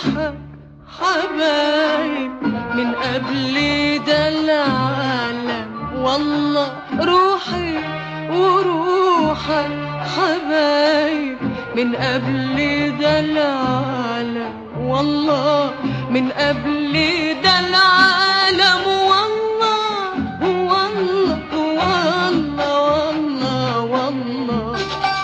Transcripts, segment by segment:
وروحك حبايب من قبل ده العالم والله روحي وروحك حبايب من قبل ده العالم والله من قبل ده العالم والله والله والله والله والله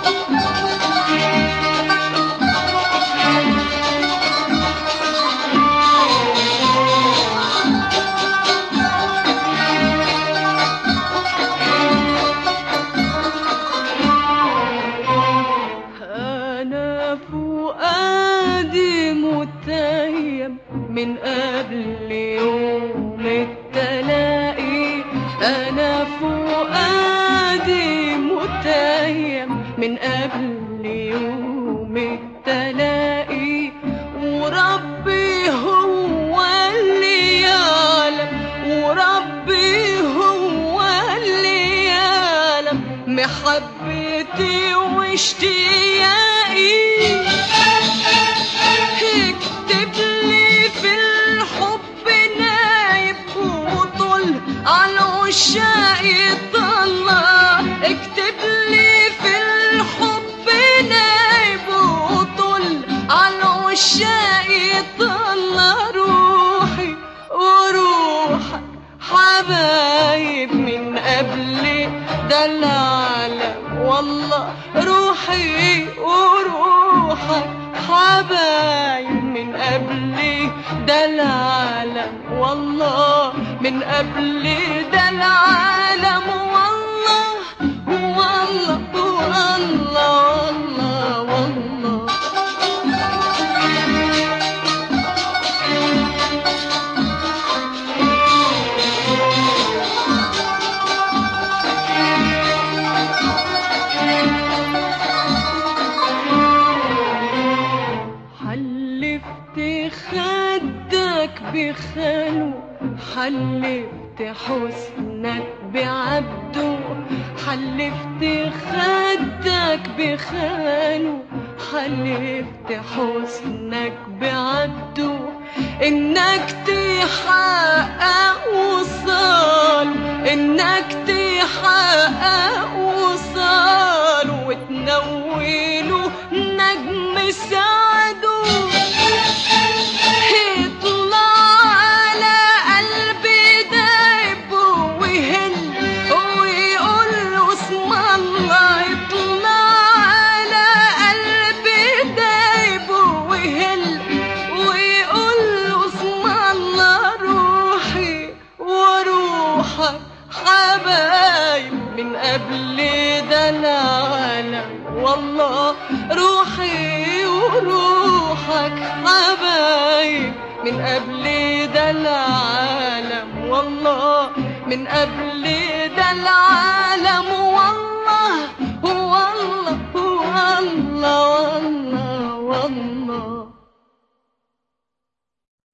أنا فؤادي متيم من قبل يوم التلاقي أنا فؤادي متيم من قبل يوم التلاقي وربي هو اللي يعلم وربي هو اللي يعلم محبتي واشتياقي اكتب لي في الحب نايب وطل على عشاقي طلع اكتب لي في الحب نايب وطل على عشاقي طلع روحي وروحك حبايب من قبل ده العالم والله روحي وروحك حبايب من قبل ده العالم والله من قبل ده العالم والله والله والله والله والله حلفت خدك بخاله حلفت حسنك بعبده حلفت خدك بخاله حلفت حسنك بعبده انك تحقق وصال انك تحقق وصال وتنوله نجم سعده يطلع على قلبي دايب ويهل ويقول له اسم الله يطلع على قلبي دايب ويهل ويقول له اسم الله روحي وروحك حبايب من قبل ده العالم والله روحي وروحك حبايب من قبل ده العالم والله من قبل ده العالم